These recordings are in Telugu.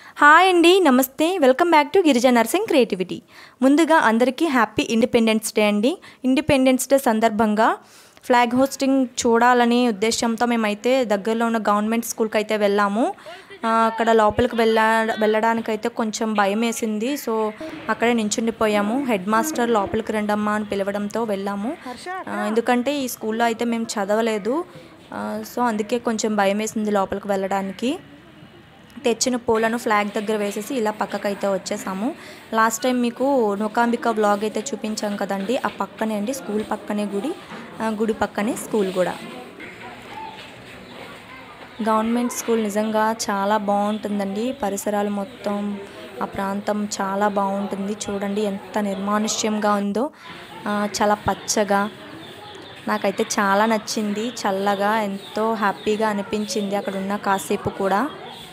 హాయ్ అండి నమస్తే welcome back to Girija Narsing creativity ముందుగా అందరికీ హ్యాపీ ఇండిపెండెన్స్ డే అండి ఇండిపెండెన్స్ డే సందర్భంగా ఫ్లాగ్ హోస్టింగ్ చూడాలనే ఉద్దేశంతో మేమైతే దగ్గరలో ఉన్న గవర్నమెంట్ స్కూల్కి అయితే వెళ్ళాము ఆ, అక్కడ లోపలికి వెళ్ళ వెళ్ళడానికైతే కొంచెం భయం వేసింది సో అక్కడే నించుండిపోయాము హెడ్ మాస్టర్ లోపలికి రండమ్మా అని పిలవడంతో వెళ్ళాము ఆ, ఎందుకంటే ఈ స్కూల్లో అయితే మేము చదవలేదు ఆ, సో అందుకే కొంచెం భయం వేసింది లోపలికి వెళ్ళడానికి తెచ్చిన పూలను ఫ్లాగ్ దగ్గర వేసేసి ఇలా పక్కకైతే వచ్చేసాము లాస్ట్ టైం మీకు నూకాంబిక వ్లాగ్ అయితే చూపించాం కదండి ఆ పక్కనే అండి స్కూల్ పక్కనే గుడి ఆ గుడి పక్కనే స్కూల్ కూడా గవర్నమెంట్ స్కూల్ నిజంగా చాలా బాగుంటుందండి పరిసరాలు మొత్తం ఆ ప్రాంతం చాలా బాగుంటుంది చూడండి ఎంత నిర్మానుష్యంగా ఉందో ఆ, చాలా పచ్చగా నాకైతే చాలా నచ్చింది చల్లగా ఎంతో హ్యాపీగా అనిపించింది అక్కడ ఉన్న కాసేపు కూడా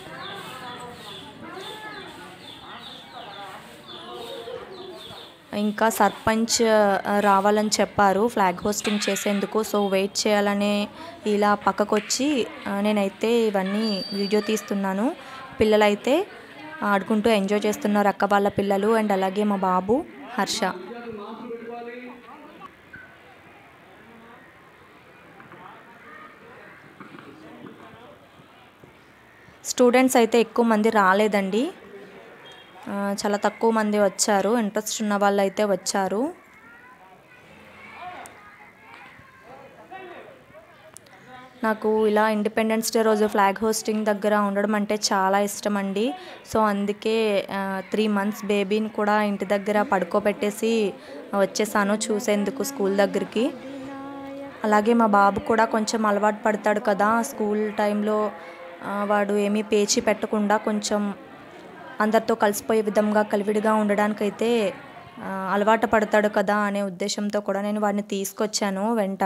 ఇంకా సర్పంచ్ ఆ, రావాలని చెప్పారు ఫ్లాగ్ హోస్టింగ్ చేసేందుకు సో వెయిట్ చేయాలనే ఇలా పక్కకు వచ్చి ఆ, నేనైతే ఇవన్నీ వీడియో తీస్తున్నాను పిల్లలైతే ఆడుకుంటూ ఎంజాయ్ చేస్తున్నారు అక్క వాళ్ళ పిల్లలు అండ్ అలాగే మా బాబు హర్ష స్టూడెంట్స్ అయితే ఎక్కువ మంది రాలేదండి ఆ, చాలా తక్కువ మంది వచ్చారు ఇంట్రెస్ట్ ఉన్న వాళ్ళు అయితే వచ్చారు నాకు ఇలా ఇండిపెండెన్స్ డే రోజు ఫ్లాగ్ హోస్టింగ్ దగ్గర ఉండడం అంటే చాలా ఇష్టం అండి సో అందుకే త్రీ మంత్స్ బేబీని కూడా ఇంటి దగ్గర పడుకోబెట్టేసి వచ్చేసాను చూసేందుకు స్కూల్ దగ్గరికి అలాగే మా బాబు కూడా కొంచెం అలవాటు పడతాడు కదా స్కూల్ టైంలో ఆ, వాడు ఏమీ పేచి పెట్టకుండా కొంచెం అందరితో కలిసిపోయే విధంగా కలివిడిగా ఉండడానికైతే ఆ, అలవాటు పడతాడు కదా అనే ఉద్దేశంతో కూడా నేను వాడిని తీసుకొచ్చాను వెంట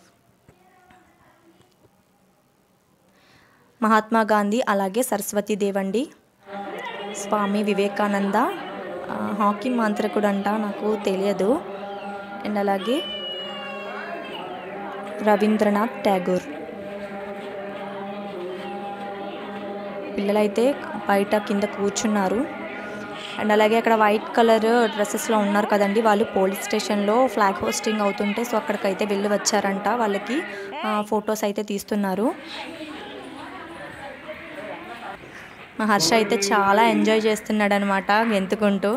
మహాత్మా గాంధీ అలాగే సరస్వతి దేవండి స్వామి వివేకానంద ఆ, హాకీ మాంత్రికుడు అంట నాకు తెలియదు అండ్ అలాగే రవీంద్రనాథ్ ట్యాగూర్ పిల్లలైతే బయట కింద కూర్చున్నారు అండ్ అలాగే అక్కడ వైట్ కలర్ డ్రెస్సెస్లో ఉన్నారు కదండి వాళ్ళు పోలీస్ స్టేషన్లో ఫ్లాగ్ హోస్టింగ్ అవుతుంటే సో అక్కడికైతే వెళ్ళి వచ్చారంట వాళ్ళకి ఫొటోస్ అయితే తీస్తున్నారు మా హర్ష అయితే చాలా ఎంజాయ్ చేస్తున్నాడు అనమాట గెంతుకుంటూ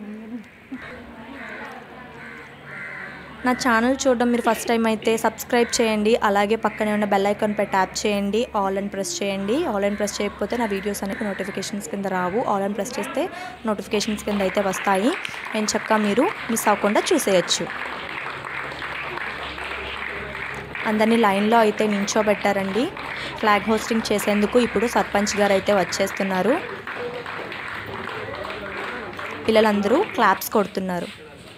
నా ఛానల్ చూడడం మీరు ఫస్ట్ టైం అయితే సబ్స్క్రైబ్ చేయండి అలాగే పక్కనే ఉన్న బెల్ ఐకాన్ పై ట్యాప్ చేయండి ఆల్ అండ్ ప్రెస్ చేయండి ఆల్ అండ్ ప్రెస్ చేయకపోతే నా వీడియోస్ అనేవి నోటిఫికేషన్స్ కింద రావు ఆల్ అండ్ ప్రెస్ చేస్తే నోటిఫికేషన్స్ కింద అయితే వస్తాయి నేను చక్కగా మీరు మిస్ అవ్వకుండా చూసేయచ్చు అందరినీ లైన్లో అయితే నించోబెట్టారండి ఫ్లాగ్ హోస్టింగ్ చేసేందుకు ఇప్పుడు సర్పంచ్ గారు అయితే వచ్చేస్తున్నారు పిల్లలందరూ క్లాప్స్ కొడుతున్నారు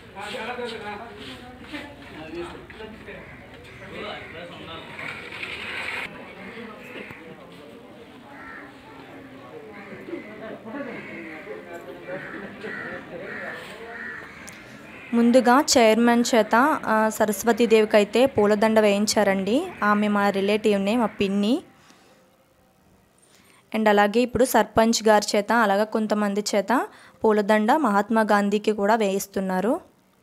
ముందుగా చైర్మన్ చేత ఆ, సరస్వతీదేవికి అయితే పూలదండ వేయించారండి ఆమె మా రిలేటివ్నే మా పిన్ని అండ్ అలాగే ఇప్పుడు సర్పంచ్ గారి చేత అలాగే కొంతమంది చేత పూలదండ మహాత్మా గాంధీకి కూడా వేయిస్తున్నారు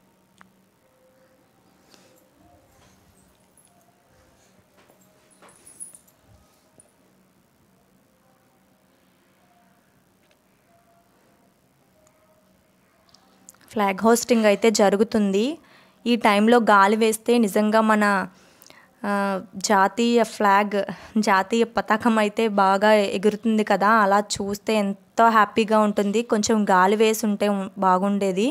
ఫ్లాగ్ హోస్టింగ్ అయితే జరుగుతుంది ఈ టైంలో గాలి వేస్తే నిజంగా మన ఆ, జాతీయ ఫ్లాగ్ జాతీయ పతాకం అయితే బాగా ఎగురుతుంది కదా అలా చూస్తే ఎంతో హ్యాపీగా ఉంటుంది కొంచెం గాలి వేసి ఉంటే ఉం- బాగుండేది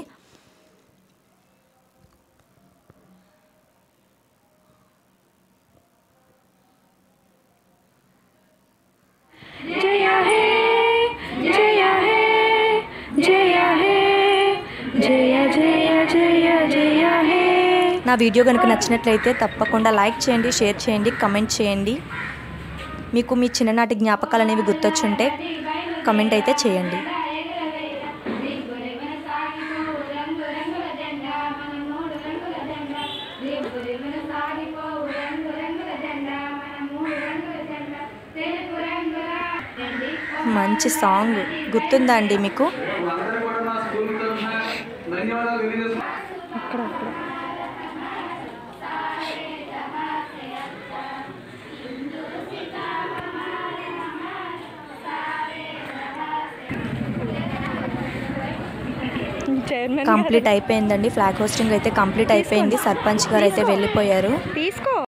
जया हे जया हे जया हे जया जया जया जया हे నా వీడియో కనుక నచ్చినట్లయితే తప్పకుండా లైక్ చేయండి షేర్ చేయండి కమెంట్ చేయండి మీకు మీ చిన్ననాటి జ్ఞాపకాలు అనేవి గుర్తొచ్చుంటే కమెంట్ అయితే చేయండి మంచి సాంగ్ గుర్తుందా అండి మీకు అక్కడ అక్కడ చైర్మన్ కంప్లీట్ అయిపోయిందండి ఫ్లాగ్ హోస్టింగ్ అయితే కంప్లీట్ అయిపోయింది సర్పంచ్ గారు అయితే వెళ్ళిపోయారు తీసుకో